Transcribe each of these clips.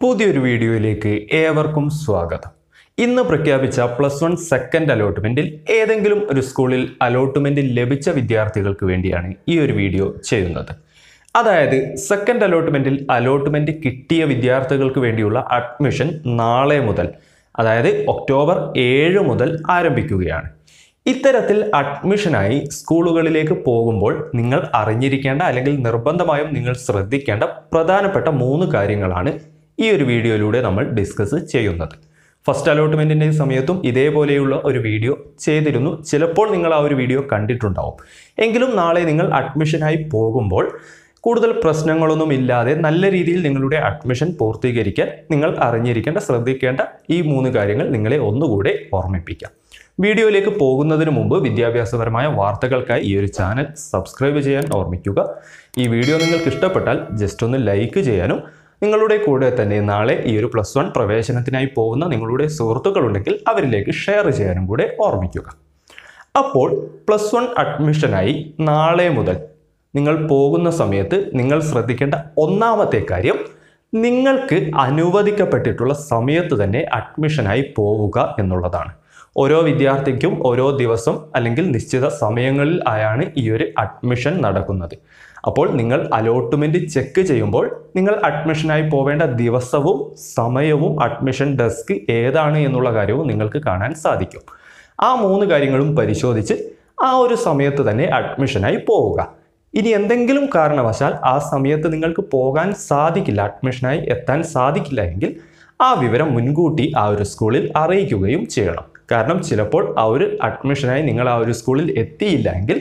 പുതിയൊരു വീഡിയോയിലേക്ക് ഏവർക്കും സ്വാഗതം ഇന്ന് പ്രഖ്യാപിച്ച പ്ലസ് വൺ സെക്കൻഡ് അലോട്ട്മെന്റിൽ ഏതെങ്കിലും ഒരു സ്കൂളിൽ അലോട്ട്മെന്റ് ലഭിച്ച വിദ്യാർത്ഥികൾക്ക് വേണ്ടിയാണ് ഈ ഒരു വീഡിയോ ചെയ്യുന്നത് അതായത് സെക്കൻഡ് അലോട്ട്മെന്റിൽ അലോട്ട്മെന്റ് കിട്ടിയ വിദ്യാർത്ഥികൾക്ക് വേണ്ടിയുള്ള അഡ്മിഷൻ നാളെ മുതൽ അതായത് ഒക്ടോബർ ഏഴ് മുതൽ ആരംഭിക്കുകയാണ് ഇത്തരത്തിൽ അഡ്മിഷനായി സ്കൂളുകളിലേക്ക് പോകുമ്പോൾ നിങ്ങൾ അറിഞ്ഞിരിക്കേണ്ട അല്ലെങ്കിൽ നിർബന്ധമായും നിങ്ങൾ ശ്രദ്ധിക്കേണ്ട പ്രധാനപ്പെട്ട മൂന്ന് കാര്യങ്ങളാണ് ഈ ഒരു വീഡിയോയിലൂടെ നമ്മൾ ഡിസ്കസ് ചെയ്യുന്നത് ഫസ്റ്റ് അലോട്ട്മെൻറ്റിൻ്റെ സമയത്തും ഇതേപോലെയുള്ള ഒരു വീഡിയോ ചെയ്തിരുന്നു ചിലപ്പോൾ നിങ്ങൾ ആ ഒരു വീഡിയോ കണ്ടിട്ടുണ്ടാവും എങ്കിലും നാളെ നിങ്ങൾ അഡ്മിഷനായി പോകുമ്പോൾ കൂടുതൽ പ്രശ്നങ്ങളൊന്നും ഇല്ലാതെ നല്ല രീതിയിൽ നിങ്ങളുടെ അഡ്മിഷൻ പൂർത്തീകരിക്കാൻ നിങ്ങൾ അറിഞ്ഞിരിക്കേണ്ട ശ്രദ്ധിക്കേണ്ട ഈ മൂന്ന് കാര്യങ്ങൾ നിങ്ങളെ ഒന്നുകൂടെ ഓർമ്മിപ്പിക്കാം വീഡിയോയിലേക്ക് പോകുന്നതിന് മുമ്പ് വിദ്യാഭ്യാസപരമായ വാർത്തകൾക്കായി ഈ ഒരു ചാനൽ സബ്സ്ക്രൈബ് ചെയ്യാൻ ഓർമ്മിക്കുക ഈ വീഡിയോ നിങ്ങൾക്ക് ഇഷ്ടപ്പെട്ടാൽ ജസ്റ്റ് ഒന്ന് ലൈക്ക് ചെയ്യാനും നിങ്ങളുടെ കൂടെ തന്നെ നാളെ ഈ ഒരു പ്ലസ് വൺ പ്രവേശനത്തിനായി പോകുന്ന നിങ്ങളുടെ സുഹൃത്തുക്കളുണ്ടെങ്കിൽ അവരിലേക്ക് ഷെയർ ചെയ്യാനും കൂടെ ഓർമ്മിക്കുക അപ്പോൾ പ്ലസ് വൺ അഡ്മിഷനായി നാളെ മുതൽ നിങ്ങൾ പോകുന്ന സമയത്ത് നിങ്ങൾ ശ്രദ്ധിക്കേണ്ട ഒന്നാമത്തെ കാര്യം നിങ്ങൾക്ക് അനുവദിക്കപ്പെട്ടിട്ടുള്ള സമയത്ത് തന്നെ അഡ്മിഷനായി പോവുക എന്നുള്ളതാണ് ഓരോ വിദ്യാർത്ഥിക്കും ഓരോ ദിവസം അല്ലെങ്കിൽ നിശ്ചിത സമയങ്ങളിൽ ആയാണ് ഈ ഒരു അഡ്മിഷൻ നടക്കുന്നത് അപ്പോൾ നിങ്ങൾ അലോട്ട്മെന്റ് ചെക്ക് ചെയ്യുമ്പോൾ നിങ്ങൾ അഡ്മിഷനായി പോവേണ്ട ദിവസവും സമയവും അഡ്മിഷൻ ഡെസ്ക് ഏതാണ് എന്നുള്ള കാര്യവും നിങ്ങൾക്ക് കാണാൻ സാധിക്കും ആ മൂന്ന് കാര്യങ്ങളും പരിശോധിച്ച് ആ ഒരു സമയത്ത് തന്നെ അഡ്മിഷനായി പോവുക ഇനി എന്തെങ്കിലും കാരണവശാൽ ആ സമയത്ത് നിങ്ങൾക്ക് പോകാൻ സാധിക്കില്ല അഡ്മിഷനായി എത്താൻ സാധിക്കില്ല എങ്കിൽ ആ വിവരം മുൻകൂട്ടി ആ ഒരു സ്കൂളിൽ അറിയിക്കുകയും ചെയ്യണം കാരണം ചിലപ്പോൾ ആ ഒരു അഡ്മിഷനായി നിങ്ങൾ ആ ഒരു സ്കൂളിൽ എത്തിയില്ല എങ്കിൽ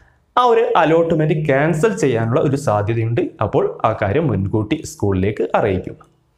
ആ ഒരു അലോട്ട്മെന്റ് ക്യാൻസൽ ചെയ്യാനുള്ള ഒരു സാധ്യതയുണ്ട് അപ്പോൾ ആ കാര്യം മുൻകൂട്ടി സ്കൂളിലേക്ക് അറിയിക്കുക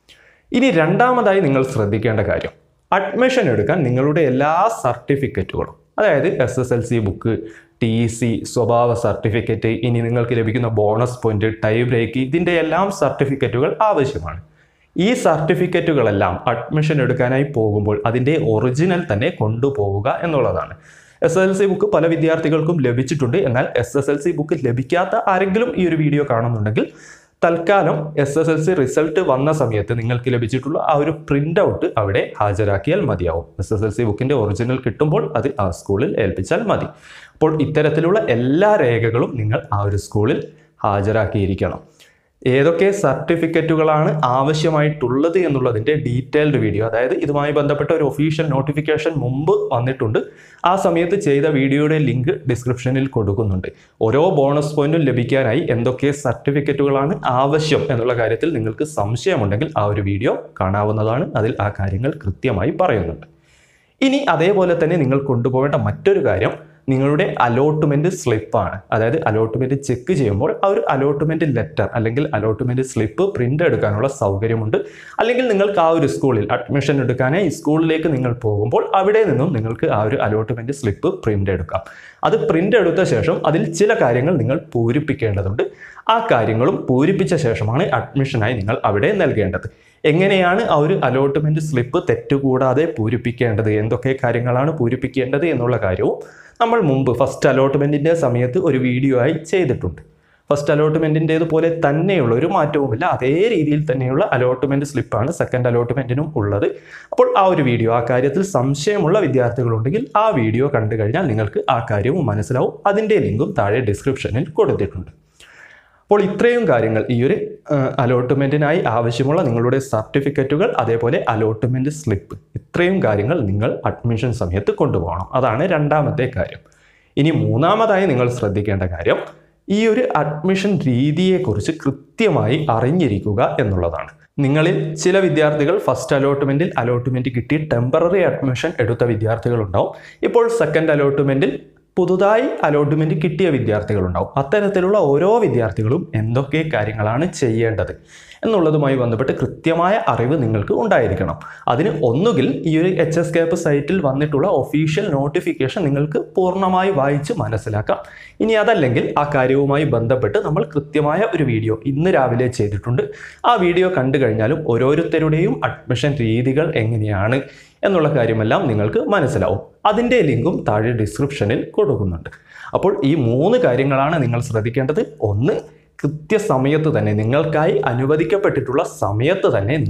ഇനി രണ്ടാമതായി നിങ്ങൾ ശ്രദ്ധിക്കേണ്ട കാര്യം അഡ്മിഷൻ എടുക്കാൻ നിങ്ങളുടെ എല്ലാ സർട്ടിഫിക്കറ്റുകളും അതായത് S S L C book T C സ്വഭാവ സർട്ടിഫിക്കറ്റ് ഇനി നിങ്ങൾക്ക് ലഭിക്കുന്ന ബോണസ് പോയിന്റ് ടൈ ബ്രേക്ക് ഇതിൻ്റെ എല്ലാം സർട്ടിഫിക്കറ്റുകൾ ആവശ്യമാണ് ഈ സർട്ടിഫിക്കറ്റുകളെല്ലാം അഡ്മിഷൻ എടുക്കാനായി പോകുമ്പോൾ അതിൻ്റെ ഒറിജിനൽ തന്നെ കൊണ്ടുപോവുക എന്നുള്ളതാണ് എസ് എൽ സി ബുക്ക് പല വിദ്യാർത്ഥികൾക്കും ലഭിച്ചിട്ടുണ്ട് എന്നാൽ S S L C book ലഭിക്കാത്ത ആരെങ്കിലും ഈ ഒരു വീഡിയോ കാണുന്നുണ്ടെങ്കിൽ തൽക്കാലം S S L C result വന്ന സമയത്ത് നിങ്ങൾക്ക് ലഭിച്ചിട്ടുള്ള ആ ഒരു പ്രിൻ്റ് ഔട്ട് അവിടെ ഹാജരാക്കിയാൽ മതിയാവും എസ് എസ് എൽ സി ബുക്കിൻ്റെ ഒറിജിനൽ കിട്ടുമ്പോൾ അത് ആ സ്കൂളിൽ ഏൽപ്പിച്ചാൽ മതി അപ്പോൾ ഇത്തരത്തിലുള്ള എല്ലാ രേഖകളും നിങ്ങൾ ആ ഒരു സ്കൂളിൽ ഹാജരാക്കിയിരിക്കണം ഏതൊക്കെ സർട്ടിഫിക്കറ്റുകളാണ് ആവശ്യമായിട്ടുള്ളത് എന്നുള്ളതിൻ്റെ ഡീറ്റെയിൽഡ് വീഡിയോ അതായത് ഇതുമായി ബന്ധപ്പെട്ട ഒരു ഒഫീഷ്യൽ നോട്ടിഫിക്കേഷൻ മുമ്പ് വന്നിട്ടുണ്ട് ആ സമയത്ത് ചെയ്ത വീഡിയോയുടെ ലിങ്ക് ഡിസ്ക്രിപ്ഷനിൽ കൊടുക്കുന്നുണ്ട് ഓരോ ബോണസ് പോയിന്റും ലഭിക്കാനായി എന്തൊക്കെ സർട്ടിഫിക്കറ്റുകളാണ് ആവശ്യം എന്നുള്ള കാര്യത്തിൽ നിങ്ങൾക്ക് സംശയമുണ്ടെങ്കിൽ ആ ഒരു വീഡിയോ കാണാവുന്നതാണ് അതിൽ ആ കാര്യങ്ങൾ കൃത്യമായി പറയുന്നുണ്ട് ഇനി അതേപോലെ തന്നെ നിങ്ങൾ കൊണ്ടുപോകേണ്ട മറ്റൊരു കാര്യം നിങ്ങളുടെ അലോട്ട്മെന്റ് സ്ലിപ്പാണ് അതായത് അലോട്ട്മെന്റ് ചെക്ക് ചെയ്യുമ്പോൾ ആ ഒരു അലോട്ട്മെന്റ് ലെറ്റർ അല്ലെങ്കിൽ അലോട്ട്മെന്റ് സ്ലിപ്പ് പ്രിന്റ് എടുക്കാനുള്ള സൗകര്യമുണ്ട് അല്ലെങ്കിൽ നിങ്ങൾക്ക് ആ ഒരു സ്കൂളിൽ അഡ്മിഷൻ എടുക്കാനായി സ്കൂളിലേക്ക് നിങ്ങൾ പോകുമ്പോൾ അവിടെ നിന്നും നിങ്ങൾക്ക് ആ ഒരു അലോട്ട്മെന്റ് സ്ലിപ്പ് പ്രിന്റ് എടുക്കാം അത് പ്രിന്റ് എടുത്ത ശേഷം അതിൽ ചില കാര്യങ്ങൾ നിങ്ങൾ പൂരിപ്പിക്കേണ്ടതുണ്ട് ആ കാര്യങ്ങളും പൂരിപ്പിച്ച ശേഷമാണ് അഡ്മിഷനായി നിങ്ങൾ അവിടെ നൽകേണ്ടത് എങ്ങനെയാണ് ആ ഒരു അലോട്ട്മെന്റ് സ്ലിപ്പ് തെറ്റുകൂടാതെ പൂരിപ്പിക്കേണ്ടത് എന്തൊക്കെ കാര്യങ്ങളാണ് പൂരിപ്പിക്കേണ്ടത് എന്നുള്ള കാര്യവും നമ്മൾ മുമ്പ് ഫസ്റ്റ് അലോട്ട്മെൻറ്റിൻ്റെ സമയത്ത് ഒരു വീഡിയോ ആയി ചെയ്തിട്ടുണ്ട് ഫസ്റ്റ് അലോട്ട്മെൻറ്റിൻ്റേതുപോലെ തന്നെയുള്ള ഒരു മാറ്റവുമില്ല അതേ രീതിയിൽ തന്നെയുള്ള അലോട്ട്മെൻറ്റ് സ്ലിപ്പാണ് സെക്കൻഡ് അലോട്ട്മെൻറ്റിനും ഉള്ളത് അപ്പോൾ ആ ഒരു വീഡിയോ ആ കാര്യത്തിൽ സംശയമുള്ള വിദ്യാർത്ഥികളുണ്ടെങ്കിൽ ആ വീഡിയോ കണ്ടു കഴിഞ്ഞാൽ നിങ്ങൾക്ക് ആ കാര്യവും മനസ്സിലാവും അതിൻ്റെ ലിങ്കും താഴെ ഡിസ്ക്രിപ്ഷനിൽ കൊടുത്തിട്ടുണ്ട് അപ്പോൾ ഇത്രയും കാര്യങ്ങൾ ഈ ഒരു അലോട്ട്മെൻറ്റിനായി ആവശ്യമുള്ള നിങ്ങളുടെ സർട്ടിഫിക്കറ്റുകൾ അതേപോലെ അലോട്ട്മെൻറ്റ് സ്ലിപ്പ് ഇത്രയും കാര്യങ്ങൾ നിങ്ങൾ അഡ്മിഷൻ സമയത്ത് കൊണ്ടുപോകണം അതാണ് രണ്ടാമത്തെ കാര്യം ഇനി മൂന്നാമതായി നിങ്ങൾ ശ്രദ്ധിക്കേണ്ട കാര്യം ഈ ഒരു അഡ്മിഷൻ രീതിയെക്കുറിച്ച് കൃത്യമായി അറിഞ്ഞിരിക്കുക എന്നുള്ളതാണ് നിങ്ങളിൽ ചില വിദ്യാർത്ഥികൾ ഫസ്റ്റ് അലോട്ട്മെൻറ്റിൽ അലോട്ട്മെൻറ്റ് കിട്ടി ടെമ്പററി അഡ്മിഷൻ എടുത്ത വിദ്യാർത്ഥികളുണ്ടാവും ഇപ്പോൾ സെക്കൻഡ് അലോട്ട്മെൻറ്റിൽ പുതുതായി അലോട്ട്മെന്റ് കിട്ടിയ വിദ്യാർത്ഥികളുണ്ടാവും അത്തരത്തിലുള്ള ഓരോ വിദ്യാർത്ഥികളും എന്തൊക്കെ കാര്യങ്ങളാണ് ചെയ്യേണ്ടത് എന്നുള്ളതുമായി ബന്ധപ്പെട്ട് കൃത്യമായ അറിവ് നിങ്ങൾക്ക് ഉണ്ടായിരിക്കണം അതിന് ഒന്നുകിൽ ഈ ഒരു എച്ച് എസ് കേപ്പ് സൈറ്റിൽ വന്നിട്ടുള്ള ഒഫീഷ്യൽ നോട്ടിഫിക്കേഷൻ നിങ്ങൾക്ക് പൂർണ്ണമായി വായിച്ച് മനസ്സിലാക്കാം ഇനി അതല്ലെങ്കിൽ ആ കാര്യവുമായി ബന്ധപ്പെട്ട് നമ്മൾ കൃത്യമായ ഒരു വീഡിയോ ഇന്ന് രാവിലെ ചെയ്തിട്ടുണ്ട് ആ വീഡിയോ കണ്ടു കഴിഞ്ഞാലും ഓരോരുത്തരുടെയും അഡ്മിഷൻ രീതികൾ എങ്ങനെയാണ് എന്നുള്ള കാര്യമെല്ലാം നിങ്ങൾക്ക് മനസ്സിലാവും അതിൻ്റെ ലിങ്കും താഴെ ഡിസ്ക്രിപ്ഷനിൽ കൊടുക്കുന്നുണ്ട് അപ്പോൾ ഈ മൂന്ന് കാര്യങ്ങളാണ് നിങ്ങൾ ശ്രദ്ധിക്കേണ്ടത് ഒന്ന് കൃത്യസമയത്ത് തന്നെ നിങ്ങൾക്കായി അനുവദിക്കപ്പെട്ടിട്ടുള്ള സമയത്ത് തന്നെ നിങ്ങൾ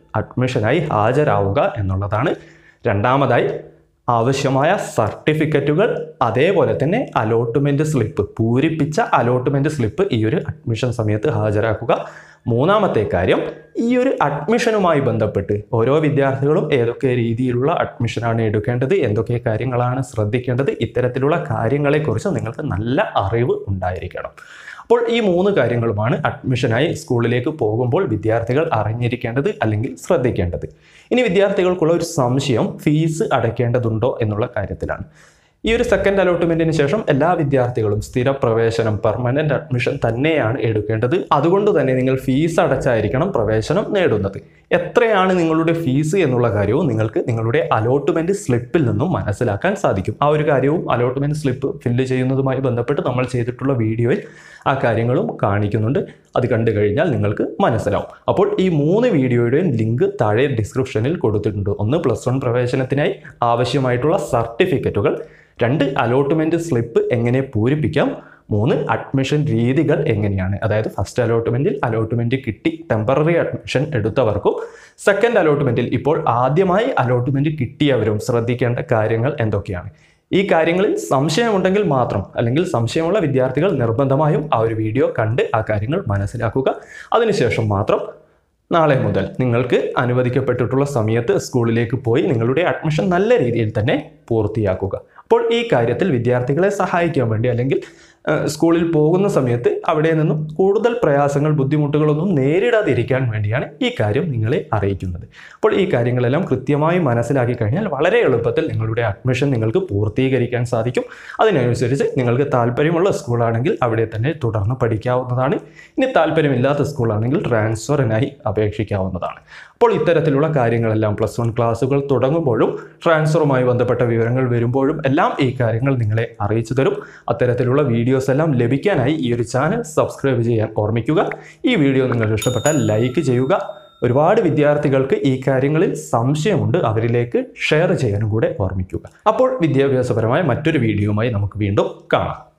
അഡ്മിഷനായി ഹാജരാവുക എന്നുള്ളതാണ് രണ്ടാമതായി ആവശ്യമായ സർട്ടിഫിക്കറ്റുകൾ അതേപോലെ തന്നെ അലോട്ട്മെൻറ്റ് സ്ലിപ്പ് പൂരിപ്പിച്ച അലോട്ട്മെൻറ്റ് സ്ലിപ്പ് ഈ ഒരു അഡ്മിഷൻ സമയത്ത് ഹാജരാക്കുക മൂന്നാമത്തെ കാര്യം ഈ ഒരു അഡ്മിഷനുമായി ബന്ധപ്പെട്ട് ഓരോ വിദ്യാർത്ഥികളും ഏതൊക്കെ രീതിയിലുള്ള അഡ്മിഷനാണ് എടുക്കേണ്ടത് എന്തൊക്കെ കാര്യങ്ങളാണ് ശ്രദ്ധിക്കേണ്ടത് ഇത്തരത്തിലുള്ള കാര്യങ്ങളെക്കുറിച്ച് നിങ്ങൾക്ക് നല്ല അറിവ് ഉണ്ടായിരിക്കണം അപ്പോൾ ഈ മൂന്ന് കാര്യങ്ങളുമാണ് അഡ്മിഷനായി സ്കൂളിലേക്ക് പോകുമ്പോൾ വിദ്യാർത്ഥികൾ അറിഞ്ഞിരിക്കേണ്ടത് അല്ലെങ്കിൽ ശ്രദ്ധിക്കേണ്ടത് ഇനി വിദ്യാർത്ഥികൾക്കുള്ള ഒരു സംശയം ഫീസ് അടയ്ക്കേണ്ടതുണ്ടോ എന്നുള്ള കാര്യത്തിലാണ് ഈ ഒരു സെക്കൻഡ് അലോട്ട്മെന്റിന് ശേഷം എല്ലാ വിദ്യാർത്ഥികളും സ്ഥിര പ്രവേശനം പെർമനന്റ് അഡ്മിഷൻ തന്നെയാണ് എടുക്കേണ്ടത് അതുകൊണ്ട് തന്നെ നിങ്ങൾ ഫീസ് അടച്ചായിരിക്കണം പ്രവേശനം നേടുന്നത് എത്രയാണ് നിങ്ങളുടെ ഫീസ് എന്നുള്ള കാര്യവും നിങ്ങൾക്ക് നിങ്ങളുടെ അലോട്ട്മെന്റ് സ്ലിപ്പിൽ നിന്നും മനസ്സിലാക്കാൻ സാധിക്കും ആ ഒരു കാര്യവും അലോട്ട്മെന്റ് സ്ലിപ്പ് ഫില്ല് ചെയ്യുന്നതുമായി ബന്ധപ്പെട്ട് നമ്മൾ ചെയ്തിട്ടുള്ള വീഡിയോയിൽ ആ കാര്യങ്ങളും കാണിക്കുന്നുണ്ട് അത് കണ്ടു കഴിഞ്ഞാൽ നിങ്ങൾക്ക് മനസ്സിലാവും അപ്പോൾ ഈ മൂന്ന് വീഡിയോയുടെയും ലിങ്ക് താഴെ ഡിസ്ക്രിപ്ഷനിൽ കൊടുത്തിട്ടുണ്ട് ഒന്ന് പ്ലസ് വൺ പ്രവേശനത്തിനായി ആവശ്യമായിട്ടുള്ള സർട്ടിഫിക്കറ്റുകൾ രണ്ട് അലോട്ട്മെൻറ്റ് സ്ലിപ്പ് എങ്ങനെ പൂരിപ്പിക്കാം മൂന്ന് അഡ്മിഷൻ രീതികൾ എങ്ങനെയാണ് അതായത് ഫസ്റ്റ് അലോട്ട്മെൻറ്റിൽ അലോട്ട്മെൻറ്റ് കിട്ടി ടെമ്പററി അഡ്മിഷൻ എടുത്തവർക്കും സെക്കൻഡ് അലോട്ട്മെൻറ്റിൽ ഇപ്പോൾ ആദ്യമായി അലോട്ട്മെൻറ്റ് കിട്ടിയവരും ശ്രദ്ധിക്കേണ്ട കാര്യങ്ങൾ എന്തൊക്കെയാണ് ഈ കാര്യങ്ങളിൽ സംശയമുണ്ടെങ്കിൽ മാത്രം അല്ലെങ്കിൽ സംശയമുള്ള വിദ്യാർത്ഥികൾ നിർബന്ധമായും ആ ഒരു വീഡിയോ കണ്ട് ആ കാര്യങ്ങൾ മനസ്സിലാക്കുക അതിനുശേഷം മാത്രം നാളെ മുതൽ നിങ്ങൾക്ക് അനുവദിക്കപ്പെട്ടിട്ടുള്ള സമയത്ത് സ്കൂളിലേക്ക് പോയി നിങ്ങളുടെ അഡ്മിഷൻ നല്ല രീതിയിൽ തന്നെ പൂർത്തിയാക്കുക അപ്പോൾ ഈ കാര്യത്തിൽ വിദ്യാർത്ഥികളെ സഹായിക്കാൻ വേണ്ടി അല്ലെങ്കിൽ ഏഹ്, സ്കൂളിൽ പോകുന്ന സമയത്ത് അവിടെ നിന്നും കൂടുതൽ പ്രയാസങ്ങൾ ബുദ്ധിമുട്ടുകളൊന്നും നേരിടാതിരിക്കാൻ വേണ്ടിയാണ് ഈ കാര്യം നിങ്ങളെ അറിയിക്കുന്നത് അപ്പോൾ ഈ കാര്യങ്ങളെല്ലാം കൃത്യമായി മനസ്സിലാക്കി കഴിഞ്ഞാൽ വളരെ എളുപ്പത്തിൽ നിങ്ങളുടെ അഡ്മിഷൻ നിങ്ങൾക്ക് പൂർത്തീകരിക്കാൻ സാധിക്കും അതിനനുസരിച്ച് നിങ്ങൾക്ക് താല്പര്യമുള്ള സ്കൂളാണെങ്കിൽ അവിടെ തന്നെ തുടർന്ന് പഠിക്കാവുന്നതാണ് ഇനി താല്പര്യമില്ലാത്ത സ്കൂളാണെങ്കിൽ ട്രാൻസ്ഫറിനായി അപേക്ഷിക്കാവുന്നതാണ് അപ്പോൾ ഇത്തരത്തിലുള്ള കാര്യങ്ങളെല്ലാം പ്ലസ് വൺ ക്ലാസ്സുകൾ തുടങ്ങുമ്പോഴും ട്രാൻസ്ഫറുമായി ബന്ധപ്പെട്ട വിവരങ്ങൾ വരുമ്പോഴും എല്ലാം ഈ കാര്യങ്ങൾ നിങ്ങളെ അറിയിച്ചു തരും അത്തരത്തിലുള്ള വീഡിയോസ് എല്ലാം ലഭിക്കാനായി ഈ ഒരു ചാനൽ സബ്സ്ക്രൈബ് ചെയ്യാൻ ഓർമ്മിക്കുക ഈ വീഡിയോ നിങ്ങൾക്ക് ഇഷ്ടപ്പെട്ടാൽ ലൈക്ക് ചെയ്യുക ഒരുപാട് വിദ്യാർത്ഥികൾക്ക് ഈ കാര്യങ്ങളിൽ സംശയമുണ്ട് അവരിലേക്ക് ഷെയർ ചെയ്യാനും കൂടെ ഓർമ്മിക്കുക അപ്പോൾ വിദ്യാഭ്യാസപരമായ മറ്റൊരു വീഡിയോയുമായി നമുക്ക് വീണ്ടും കാണാം